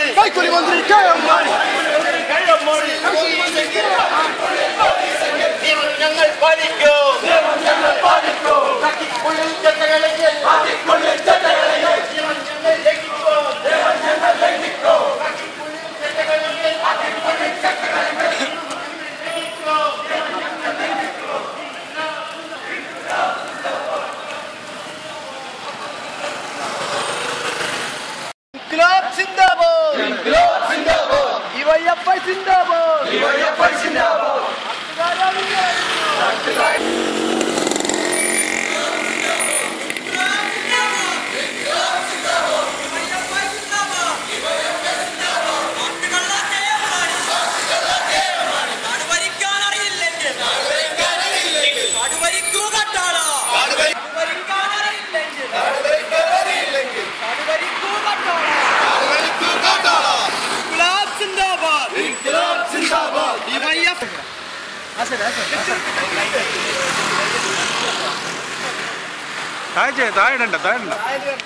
കൈക്കൂലി മന്ത്രി K M Mani നിയമം ഞങ്ങൾ പാലിക്കും കാക്കിക്കുള്ളിൽ ചട്ടകളെങ്കിൽ നിയമം ഞങ്ങൾ ലംഘിക്കും കാക്കിക്കുള്ളിൽ ചട്ടകളെങ്കിൽ ഇൻക്ലാബ് സിന്ദാബാദ് ഇൻക്ലാബ് സിന്ദാബാദ് ഡിവൈഎഫ്ഐ സിന്ദാബാദ് ഡിവൈഎഫ്ഐ സിന്ദാബാദ് ഇൻക്ലാബ് സിന്ദാബാദ് ഡിവൈഎഫ് താഴെ താഴെ ഇടണ്ട താഴെ ഇടണ്ട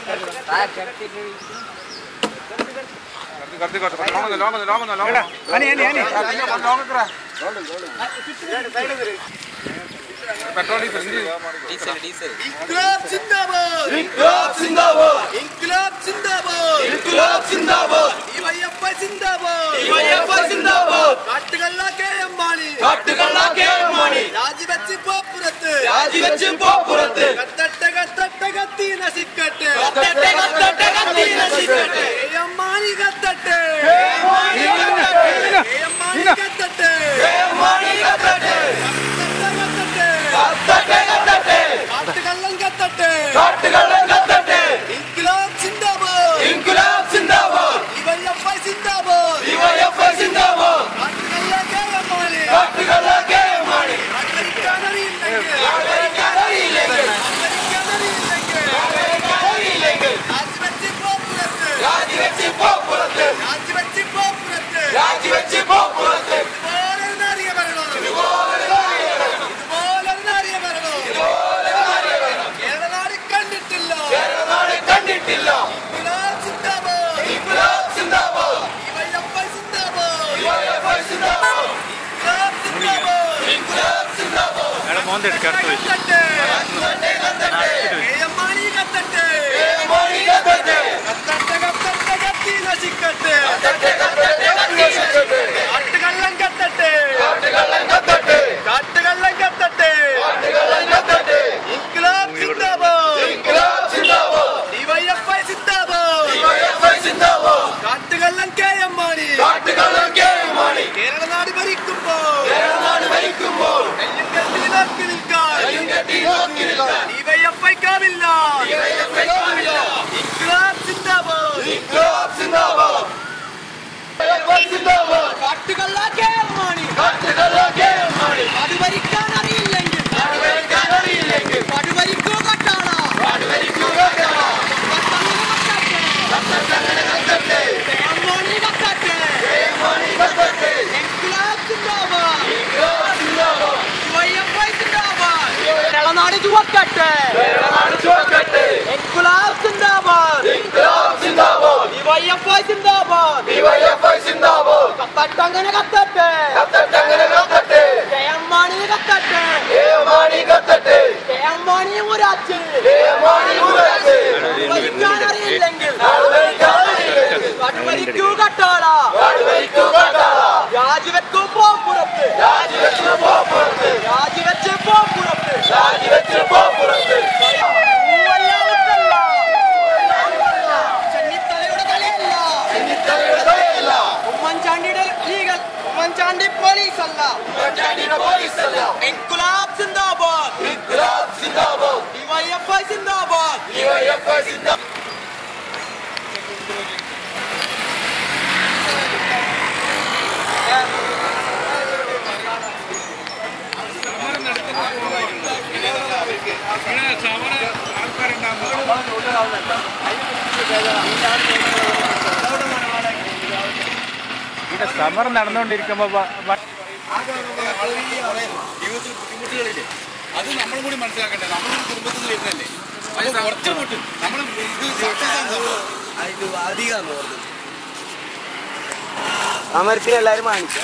കത്തി കത്തി കത്തി ലോങ്ങ് ലോങ്ങ് ലോങ്ങ് ലോങ്ങ് അനി അനി അനി ലോങ്ങ് പെട്രോൾ ഡീസൽ ഇൻക്ലാബ് സിന്ദാബാദ് ഇൻക്ലാബ് സിന്ദാബാദ് ഇൻക്ലാബ് സിന്ദാബാദ് ഇൻക്ലാബ് സിന്ദാബാദ് ഡിവൈഎഫ്ഐ സിന്ദാബാദ് ഡിവൈഎഫ്ഐ സിന്ദാബാദ് കാട്ടുകള്ള കെ എം മാണി കാട്ടുകള്ള കെ എം മാണി രാജിവെച്ച് പോപ്പുറത്ത് രാജിവെച്ച് പോപ്പുറത്ത് കത്തട്ടെ കത്തട്ടെ കത്തി നശിക്കട്ടെ കത്തട്ടെ കത്തട്ടെ കത്തി നശിക്കട്ടെ കെ എം മാണി കത്തട്ടെ കെ എം മാണി കത്തട്ടെ കെ എം മാണി കത്തട്ടെ കത്തട്ടെ കത്തട്ടെ കാട്ടുകള്ളം കത്തട്ടെ കാട്ടുകള്ളം കത്തട്ടെ ഇൻക്ലാബ് സിന്ദാബാദ് ഇൻക്ലാബ് സിന്ദാബാദ് ഡിവൈഎഫ്ഐ സിന്ദാബാദ് ഡിവൈഎഫ്ഐ സിന്ദാബാദ് കാട്ടുകള്ള കെ എം മാണി കാട്ടുകള്ള കെ എം മാണി ആദരിക്കാൻ അറിയില്ലെങ്കിൽ ആദരിക്കാൻ അറിയില്ലെങ്കിൽ രാജിവെച്ച് പോപ്പുറത്ത് രാജിവെച്ച് പോപ്പുറത്ത് രാജിവെച്ച് പോപ്പുറത്ത് രാജിവെച്ച് പോപ്പുറത്ത് ഇതുപോലെ നാരിക ഭരണം ഇതുപോലെ നാരിക ഭരണം ഇതുപോലെ നാരിക ഭരണം കേരളനാട് കണ്ടിട്ടില്ല കേരളനാട് കണ്ടിട്ടില്ല ഇൻക്ലാബ് സിന്ദാബാദ് ഇൻക്ലാബ് സിന്ദാബാദ് ഡിവൈഎഫ്ഐ സിന്ദാബാദ് ഡിവൈഎഫ്ഐ സിന്ദാബാദ് ഇൻക്ലാബ് സിന്ദാബാദ് ഇൻക്ലാബ് സിന്ദാബാദ് അയാളെ മോന്തി എടുക്കുക അടുത്ത് വെച്ച് കത്തട്ടെ കത്തട്ടെ കെ എം മാണി കത്തട്ടെ കെ എം മാണി കത്തട്ടെ കത്തട്ടെ കത്തട്ടെ കത്തി നശിക്കട്ടെ കത്തട്ടെ കത്തട്ടെ കത്തി നശിക്കട്ടെ കാട്ടുകള്ളം കത്തട്ടെ കാട്ടുകള്ളം കത്തട്ടെ കാട്ടുകള്ളം കത്തട്ടെ കാട്ടുകള്ളം കത്തട്ടെ ഇൻക്ലാബ് സിന്ദാബാദ് ഇൻക്ലാബ് സിന്ദാബാദ് ഡിവൈഎഫ്ഐ സിന്ദാബാദ് ഡിവൈഎഫ്ഐ സിന്ദാബാദ് കാട്ടുകള്ളം കെ എം മാണി കാട്ടുകള്ളം കെ എം മാണി കേരളനാട് ഭരിക്കുമ്പോൾ കേരളനാട് ഭരിക്കുമ്പോൾ കയ്യും കെട്ടി നോക്കി നിൽക്കാൻ കയ്യും കെട്ടി നോക്കി നിൽക്കാൻ ഡിവൈഎഫ്ഐക്കാവില്ല ഡിവൈഎഫ്ഐക്കാവില്ല ഇൻക്ലാബ് സിന്ദാബാദ് ഇൻക്ലാബ് സിന്ദാബാദ് കാട്ടുകള്ള കേരളമാണി കാട്ടുകള്ള കെ എം മാണി അത് ഭരിക്കാൻ അറിയില്ലെങ്കിൽ നാട് ഭരിക്കാൻ അറിയില്ലെങ്കിൽ അത് ഭരിക്കൂ കട്ടാള നാട് ഭരിക്കുക കത്തങ്ങനെ കത്തട്ടെ കേരളമാണി കത്തട്ടെ കെ എം മാണി കത്തട്ടെ ഇൻക്ലാബ് സിന്ദാബാദ് ഇൻക്ലാബ് സിന്ദാബാദ് ഡിവൈഎഫ്ഐ സിന്ദാബാദ് കേരളനാട് ചുവക്കട്ടെ കേരളനാട് ചുവക്കട്ടെ ഇൻക്ലാബ് സിന്ദാബാദ് ഇൻക്ലാബ് സിന്ദാബാദ് ഡിവൈഎഫ്ഐ സിന്ദാബാദ് ഡിവൈഎഫ്ഐ സിന്ദാബാദ് കത്തട്ടങ്ങനെ കത്തട്ടെ കത്തട്ടെ അങ്ങനെ കത്തട്ടെ കേരളമാണി കത്തട്ടെ കെ എം മാണി കത്തട്ടെ കേരളമാണി മുരാച്ച് കെ എം മാണി ഉറച്ച് ഭരിക്കാൻ അറിയില്ലെങ്കിൽ നാട് ഭരിക്കാൻ അറിയില്ലെങ്കിൽ അത് ഭരിക്കൂ കട്ടാള നാട് ഭരിക്കുക രാജിവെക്കൂ പോപ്പുറത്ത് രാജിവെച്ച് പോപ്പുറത്ത് രാജിവെച്ച് പോപ്പുറത്ത് രാജിവെച്ച് പോപ്പുറത്ത് പൂവല്ലാവുന്നല്ല. ചെന്നിത്തലയുടെ തലയല്ല ചെന്നിത്തലയുടെ തലയല്ല ഉമ്മൻചാണ്ടിയുടെ ലീഗൽ ഉമ്മൻചാണ്ടി പോലീസ് അല്ല ഉമ്മൻചാണ്ടിയുടെ പോലീസല്ല ഇൻകുലാബ് സിന്ദാബാദ് ഇൻക്ലാബ് സിന്ദാബാദ് ഡിവൈഎഫ്ഐ സിന്ദാബാദ് ഡിവൈഎഫ്ഐ സിന്ദാബാദ് ഇവിടെ സമരം നടന്നുകൊണ്ടിരിക്കുമ്പോ വ- വ- ജീവിതത്തിൽ ബുദ്ധിമുട്ടുകളില്ലേ അത് നമ്മളും കൂടി മനസ്സിലാക്കണ്ടേ നമ്മളും കുടുംബത്തിൽ നിന്ന് വരുന്നല്ലേ അത് കുറച്ച് മുട്ടും നമ്മൾ ഇത് സാക്ഷാത്താണ് സംഭവം ആ മരത്തിന് എല്ലാവരും വാങ്ങിച്ചു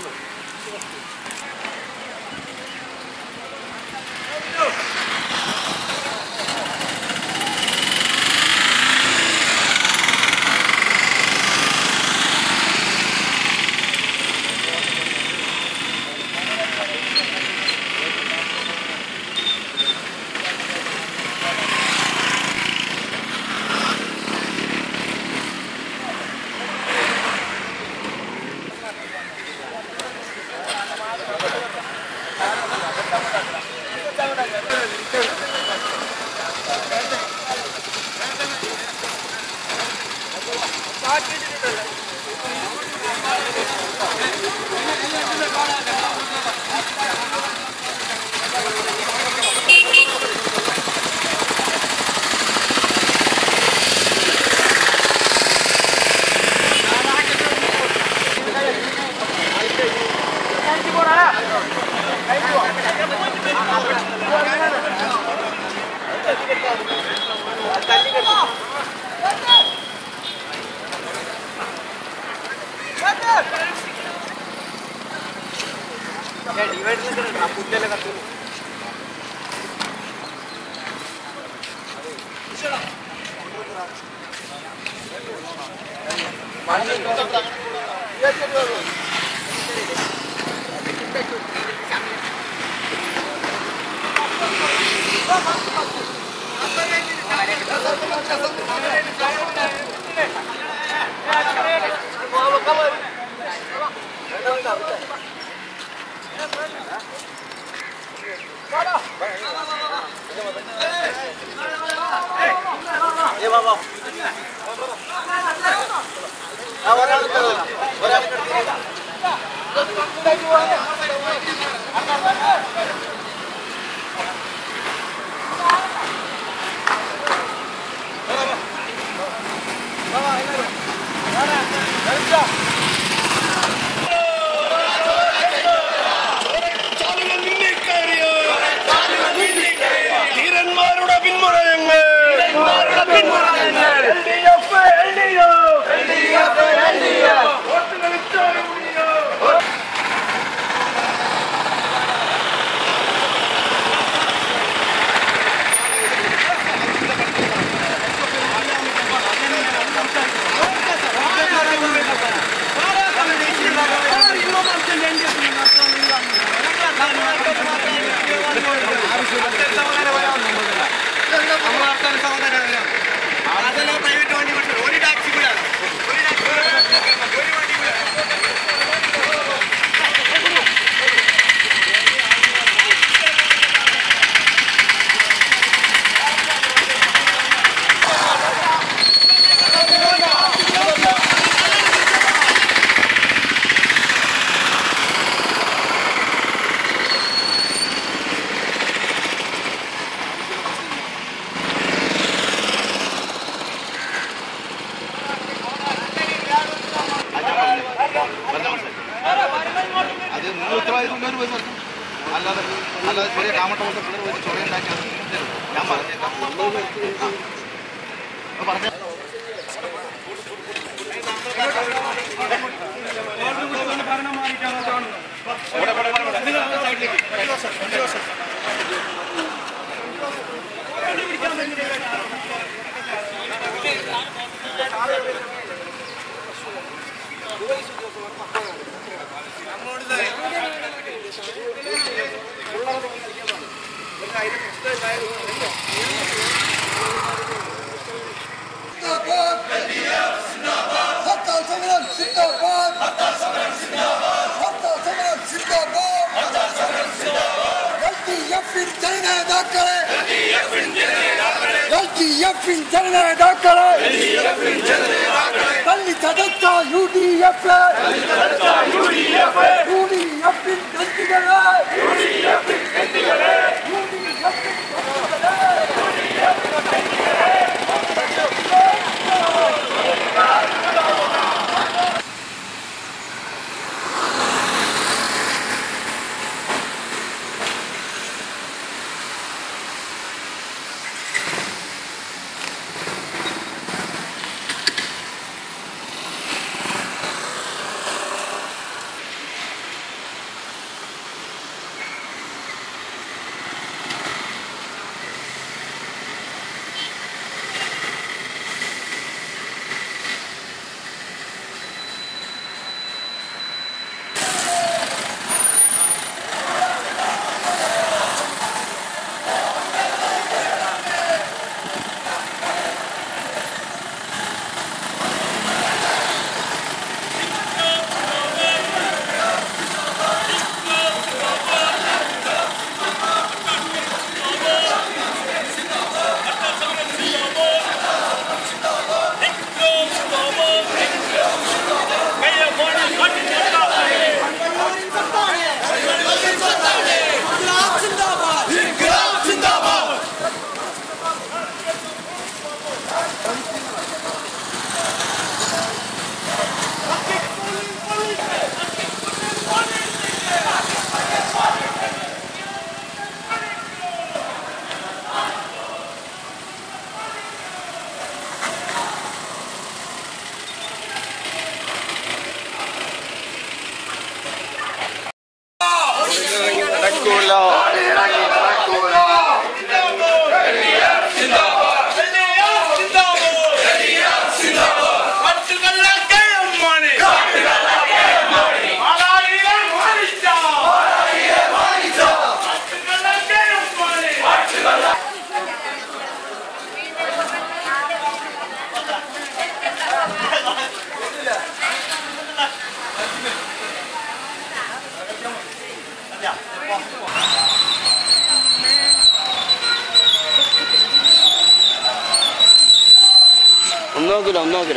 ധീരന്മാരുടെ പിന്മുറയങ്ങൾ പ്രൈവറ്റ് വണ്ടി വിട്ടു ഒരു ടാക്സി കൂടെ ഒരു ടാക്സി ഒരു വണ്ടി കൂടെ അത് നിങ്ങൾ ഉത്തരവാദിത്വം ഉള്ളവർ പോയി പറഞ്ഞു അല്ലാതെ അല്ലാതെ ചെറിയ കാമട്ട പോലത്തെ പിള്ളേർ പോയി ചൊറയുണ്ടാക്കി അത് നിങ്ങൾ തരും. ഞാൻ പറഞ്ഞേക്കാം ആ. പറഞ്ഞ Hatta സമരം സിന്ദാബാദ് Hatta സമരം സിന്ദാബാദ് Hatta സമരം സിന്ദാബാദ് Hatta സമരം സിന്ദാബാദ് എൽഡിഎഫിൻ ജനനേതാക്കളെ എൽഡിഎഫിൻ ജനനേതാക്കളെ എൽഡിഎഫിൻ ജനനേതാക്കളെ എൽഡിഎഫിൻ ജനനേതാക്കളെ തള്ളി ചതച്ച യുഡിഎഫ് യുഡിഎഫ് യുഡിഎഫിൻ ഗന്ധികളെ യുഡിഎഫിൻ ഗന്ധികളെ യുഡിഎഫിൻ ഗന്ധികളെ ആ നടക്കൂല ഒന്നും നോക്കില്ല ഒന്നും നോക്കില്ല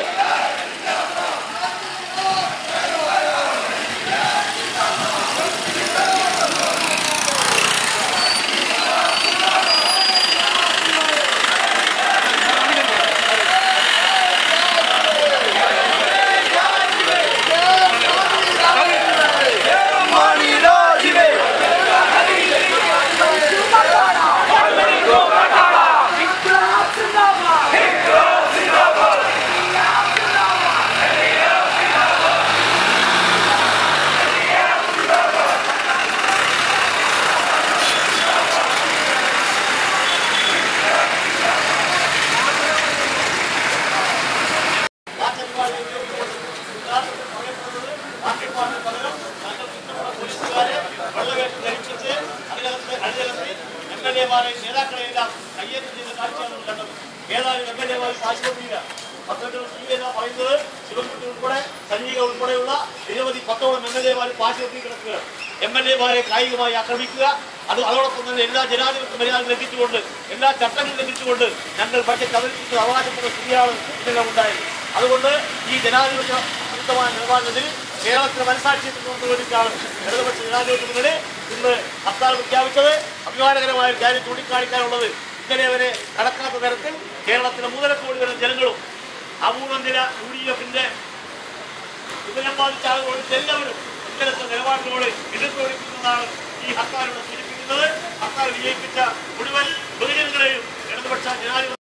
എംഎൽഎമാരെ നേതാക്കളെയെല്ലാം കയ്യേറ്റം ചെയ്ത കാഴ്ചയാണ് നമ്മൾ കണ്ടത് ഏതായാലും എംഎൽഎമാർ ആശുപത്രിയില്ല പത്തനംതിട്ട ടി എന്ന് പറയുന്നത് ശിവൻകുട്ടി ഉൾപ്പെടെ സൈനിക ഉൾപ്പെടെയുള്ള നിരവധി പത്തോളം എം എൽ എമാർ ആശുപത്രി കിടക്കുക എം എൽ എമാരെ കായികമായി ആക്രമിക്കുക അത് അതോടൊപ്പം തന്നെ എല്ലാ ജനാധിപത്യ മര്യാദ ലംഘിച്ചുകൊണ്ട് എല്ലാ ചട്ടങ്ങളും ലംഘിച്ചുകൊണ്ട് ഞങ്ങൾ ബഡ്ജറ്റ് അവതരിപ്പിച്ച് അവകാശപ്പെടുന്ന സ്ഥിതിയാണ് ഇതെല്ലാം ഉണ്ടായത് അതുകൊണ്ട് ഈ ജനാധിപത്യ വിരുദ്ധമായ നിലപാടിനെതിരെ കേരളത്തിന് മനസാക്ഷിയെത്തുന്നതിന് വേണ്ടിയിട്ടാണ് ഇടതുപക്ഷ ജനാധിപത്യ മുന്നണി ഇന്ന് ഹർത്താൽ പ്രഖ്യാപിച്ചത് അഭിമാനകരമായ ഒരു കാര്യം ചൂണ്ടിക്കാണിക്കാനുള്ളത് ഇങ്ങനെ അവരെ കടക്കാത്ത തരത്തിൽ കേരളത്തിലെ മൂന്നര കോടി വരുന്ന ജനങ്ങളും അപൂർവം ചില യു ഡി എഫിന്റെ വിഭജനം ബാധിച്ച ആളുകളോട് എല്ലാവരും ഇത്തരത്തെ നിലപാടിനോട് എതിർത്തോടിക്കുന്നതാണ് ഈ ഹർത്താലിലൂടെ സൂചിപ്പിക്കുന്നത് ഹർത്താൽ വിജയിപ്പിച്ച മുഴുവൻ ബഹുജനങ്ങളെയും ഇടതുപക്ഷ ജനാധിപത്യ